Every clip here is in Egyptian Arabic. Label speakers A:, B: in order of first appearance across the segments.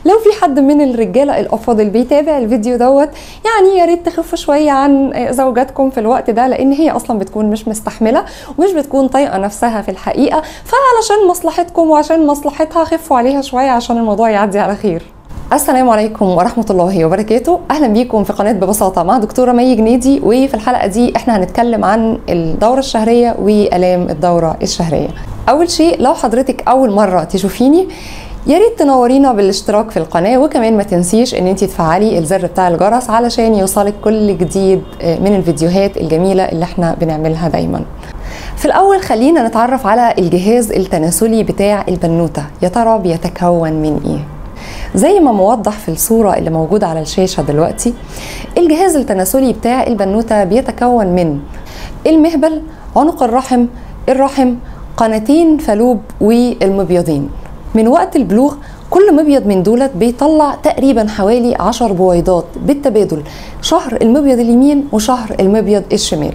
A: لو في حد من الرجاله الافاضل بيتابع الفيديو دوت يعني يا ريت تخفوا شويه عن زوجاتكم في الوقت ده لان هي اصلا بتكون مش مستحمله ومش بتكون طايقه نفسها في الحقيقه فعلشان مصلحتكم وعشان مصلحتها خفوا عليها شويه عشان الموضوع يعدي على خير السلام عليكم ورحمة الله وبركاته أهلا بيكم في قناة ببساطة مع دكتورة مي جنيدي وفي الحلقة دي احنا هنتكلم عن الدورة الشهرية وآلام الدورة الشهرية أول شيء لو حضرتك أول مرة تشوفيني يا ريت تنورينا بالاشتراك في القناة وكمان ما تنسيش ان انت تفعلي الزر بتاع الجرس علشان يوصلك كل جديد من الفيديوهات الجميلة اللي احنا بنعملها دايما في الأول خلينا نتعرف على الجهاز التناسلي بتاع البنوتة يا ترى بيتكون من ايه زي ما موضح في الصورة اللي موجودة على الشاشة دلوقتي الجهاز التناسلي بتاع البنوتة بيتكون من المهبل عنق الرحم الرحم قناتين فالوب والمبيضين من وقت البلوغ كل مبيض من دولت بيطلع تقريبا حوالي 10 بويضات بالتبادل شهر المبيض اليمين وشهر المبيض الشمال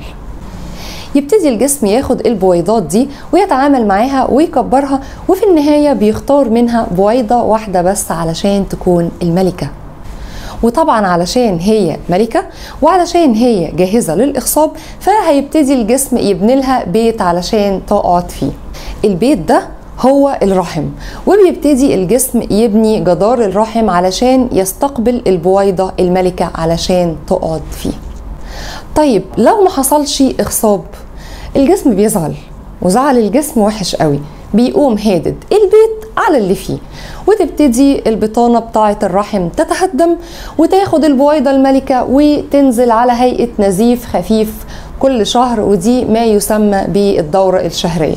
A: يبتدي الجسم ياخد البويضات دي ويتعامل معاها ويكبرها وفي النهايه بيختار منها بويضه واحده بس علشان تكون الملكه وطبعا علشان هي ملكه وعلشان هي جاهزه للاخصاب فهيبتدي الجسم يبني لها بيت علشان تقعد فيه البيت ده هو الرحم وبيبتدي الجسم يبني جدار الرحم علشان يستقبل البويضه الملكه علشان تقعد فيه طيب لو ما حصلش اخصاب الجسم بيزعل وزعل الجسم وحش قوي بيقوم هادد البيت على اللي فيه وتبتدي البطانه بتاعه الرحم تتهدم وتاخد البويضه الملكه وتنزل على هيئه نزيف خفيف كل شهر ودي ما يسمى بالدوره الشهريه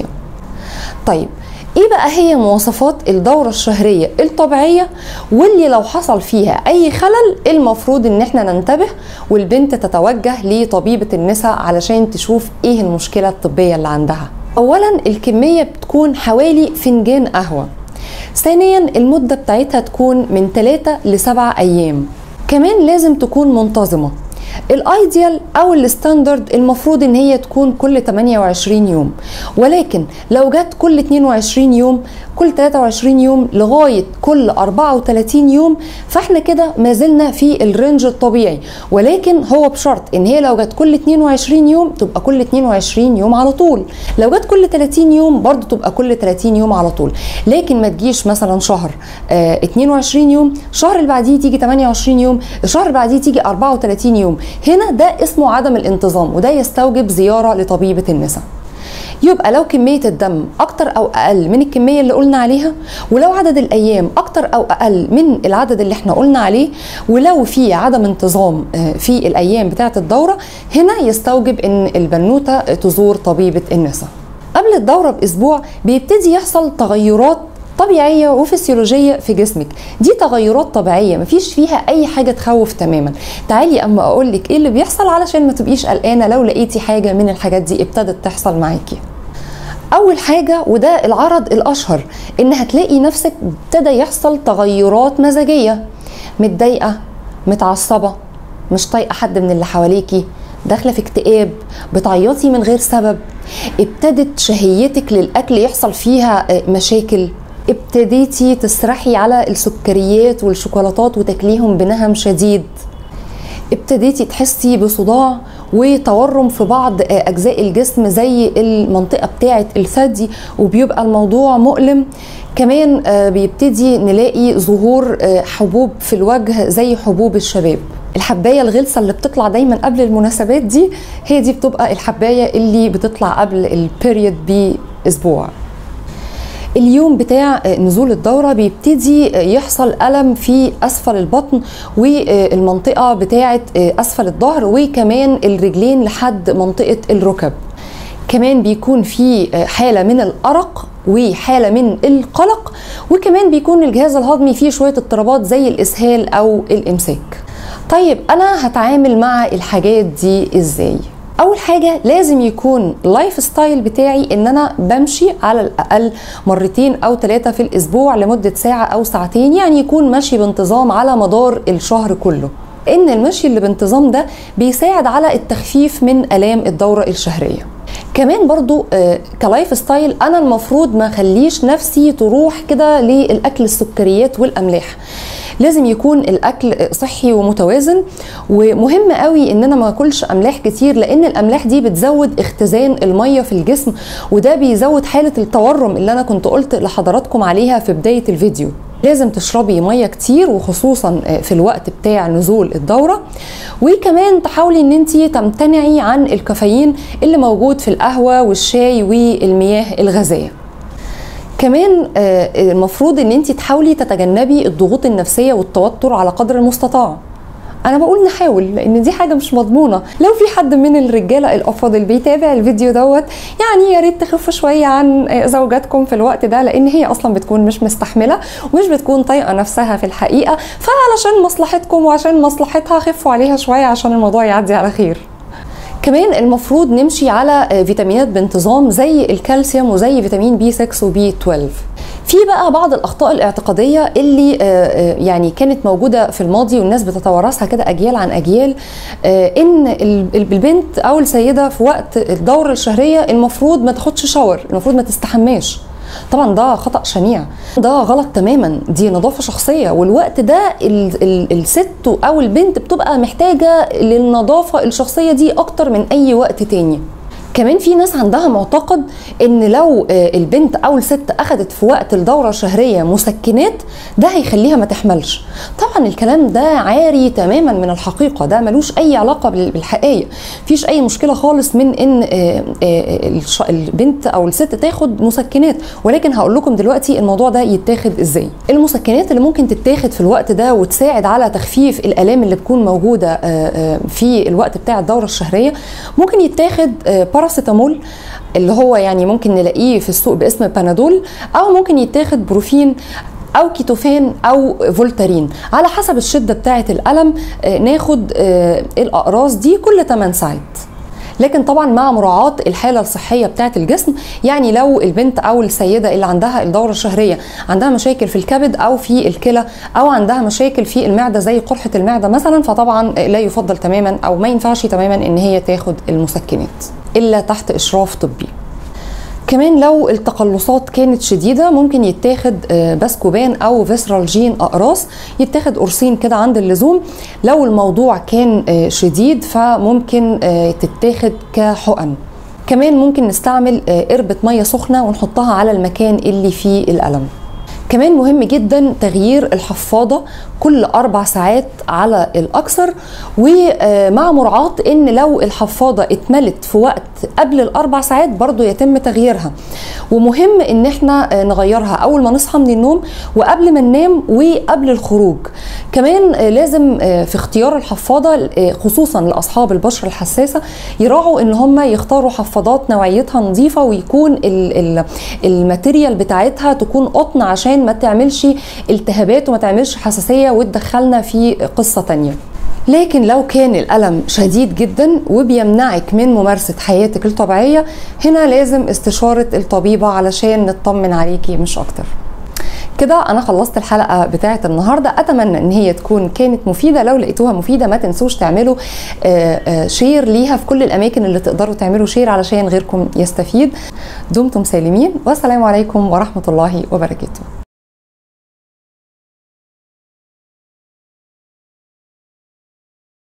A: طيب ايه بقى هي مواصفات الدوره الشهريه الطبيعيه واللي لو حصل فيها اي خلل المفروض ان احنا ننتبه والبنت تتوجه لطبيبه النساء علشان تشوف ايه المشكله الطبيه اللي عندها اولا الكميه بتكون حوالي فنجان قهوه ثانيا المده بتاعتها تكون من 3 ل 7 ايام كمان لازم تكون منتظمه الايديال او الستاندرد المفروض ان هي تكون كل 28 يوم ولكن لو جت كل 22 يوم كل 23 يوم لغايه كل 34 يوم فاحنا كده ما زلنا في الرينج الطبيعي ولكن هو بشرط ان هي لو جت كل 22 يوم تبقى كل 22 يوم على طول لو جت كل 30 يوم برضو تبقى كل 30 يوم على طول لكن ما تجيش مثلا شهر آه 22 يوم الشهر اللي بعديه تيجي 28 يوم الشهر اللي بعديه تيجي 34 يوم هنا ده اسمه عدم الانتظام وده يستوجب زياره لطبيبه النساء يبقى لو كمية الدم أكتر أو أقل من الكمية اللي قلنا عليها ولو عدد الأيام أكتر أو أقل من العدد اللي احنا قلنا عليه ولو في عدم انتظام في الأيام بتاعة الدورة هنا يستوجب أن البنوتة تزور طبيبة النساء قبل الدورة بأسبوع بيبتدي يحصل تغيرات طبيعية وفسيولوجية في جسمك دي تغيرات طبيعية مفيش فيها أي حاجة تخوف تماما تعالي أما أقول لك إيه اللي بيحصل علشان ما تبقيش قلقانة لو لقيتي حاجة من الحاجات دي ابتدت تحصل معاكي أول حاجة وده العرض الأشهر إن هتلاقي نفسك ابتدى يحصل تغيرات مزاجية متضايقة متعصبة مش طايقة حد من اللي حواليكي داخله في اكتئاب بتعيطي من غير سبب ابتدت شهيتك للاكل يحصل فيها مشاكل ابتديتي تسرحي على السكريات والشوكولاتات وتاكليهم بنهم شديد ابتديتي تحسي بصداع وتورم في بعض اجزاء الجسم زي المنطقه بتاعه الثدي وبيبقى الموضوع مؤلم كمان بيبتدي نلاقي ظهور حبوب في الوجه زي حبوب الشباب الحبايه الغلسه اللي بتطلع دايما قبل المناسبات دي هي دي بتبقى الحبايه اللي بتطلع قبل البيريود باسبوع اليوم بتاع نزول الدوره بيبتدي يحصل الم في اسفل البطن والمنطقه بتاعه اسفل الظهر وكمان الرجلين لحد منطقه الركب كمان بيكون في حاله من الارق وحاله من القلق وكمان بيكون الجهاز الهضمي فيه شويه اضطرابات زي الاسهال او الامساك طيب انا هتعامل مع الحاجات دي ازاي اول حاجه لازم يكون اللايف ستايل بتاعي ان انا بمشي على الاقل مرتين او ثلاثه في الاسبوع لمده ساعه او ساعتين يعني يكون ماشي بانتظام على مدار الشهر كله ان المشي اللي بانتظام ده بيساعد على التخفيف من الام الدوره الشهريه كمان برضو آه كلايف ستايل انا المفروض ما اخليش نفسي تروح كده للاكل السكريات والاملاح لازم يكون الاكل صحي ومتوازن ومهم قوي ان انا ما اكلش املاح كتير لان الاملاح دي بتزود اختزان الميه في الجسم وده بيزود حاله التورم اللي انا كنت قلت لحضراتكم عليها في بدايه الفيديو لازم تشربي ميه كتير وخصوصا في الوقت بتاع نزول الدوره وكمان تحاولي ان انت تمتنعي عن الكافيين اللي موجود في القهوه والشاي والمياه الغازيه كمان المفروض ان انت تحاولي تتجنبي الضغوط النفسيه والتوتر على قدر المستطاع انا بقول نحاول لان دي حاجه مش مضمونه لو في حد من الرجاله الافاضل بيتابع الفيديو دوت يعني يا ريت تخفوا شويه عن زوجاتكم في الوقت ده لان هي اصلا بتكون مش مستحمله ومش بتكون طايقه نفسها في الحقيقه فعلشان مصلحتكم وعشان مصلحتها خفوا عليها شويه عشان الموضوع يعدي على خير كمان المفروض نمشي على فيتامينات بانتظام زي الكالسيوم وزي فيتامين بي 6 وبي 12 في بقى بعض الاخطاء الاعتقاديه اللي يعني كانت موجوده في الماضي والناس بتتوارثها كده اجيال عن اجيال ان البنت او السيده في وقت الدوره الشهريه المفروض ما تاخدش شاور المفروض ما تستحماش طبعا ده خطا شنيع ده غلط تماما دي نظافه شخصيه والوقت ده ال ال الست او البنت بتبقى محتاجه للنظافه الشخصيه دي اكتر من اي وقت تاني كمان في ناس عندها معتقد ان لو البنت او الست اخذت في وقت الدوره الشهريه مسكنات ده هيخليها ما تحملش طبعا الكلام ده عاري تماما من الحقيقه ده ملوش اي علاقه بالحقائق مفيش اي مشكله خالص من ان البنت او الست تاخد مسكنات ولكن هقول لكم دلوقتي الموضوع ده يتاخد ازاي المسكنات اللي ممكن تتاخد في الوقت ده وتساعد على تخفيف الالام اللي بتكون موجوده في الوقت بتاع الدوره الشهريه ممكن يتاخد باراسيتامول اللي هو يعني ممكن نلاقيه في السوق باسم بانادول او ممكن يتاخد بروفين او كيتوفان او فولتارين على حسب الشده بتاعه الالم ناخد الاقراص دي كل 8 ساعات لكن طبعا مع مراعاة الحالة الصحية بتاعة الجسم يعني لو البنت أو السيدة اللي عندها الدورة الشهرية عندها مشاكل في الكبد أو في الكلى أو عندها مشاكل في المعدة زي قرحة المعدة مثلا فطبعا لا يفضل تماما أو ما ينفعش تماما إن هي تاخد المسكنات إلا تحت إشراف طبي كمان لو التقلصات كانت شديده ممكن يتاخد باسكوبان او فيسرالجين اقراص يتاخد قرصين كده عند اللزوم لو الموضوع كان شديد فممكن تتاخد كحقن كمان ممكن نستعمل قربة مية سخنة ونحطها على المكان اللي فيه الألم كمان مهم جدا تغيير الحفاضة كل أربع ساعات على الأكثر ومع مراعاة إن لو الحفاضة اتملت في وقت قبل الأربع ساعات برضو يتم تغييرها ومهم إن احنا نغيرها أول ما نصحى من النوم وقبل ما ننام وقبل الخروج كمان لازم في اختيار الحفاضة خصوصا لأصحاب البشرة الحساسة يراعوا إن هم يختاروا حفاضات نوعيتها نظيفة ويكون الماتيريال بتاعتها تكون قطن عشان ما تعملش التهابات وما تعملش حساسية وتدخلنا في قصة تانية لكن لو كان الألم شديد جدا وبيمنعك من ممارسة حياتك الطبيعية هنا لازم استشارة الطبيبة علشان نطمن عليكي مش أكتر كده انا خلصت الحلقه بتاعه النهارده اتمنى ان هي تكون كانت مفيده لو لقيتوها مفيده ما تنسوش تعملوا شير ليها في كل الاماكن اللي تقدروا تعملوا شير علشان غيركم يستفيد دمتم سالمين والسلام عليكم ورحمه الله وبركاته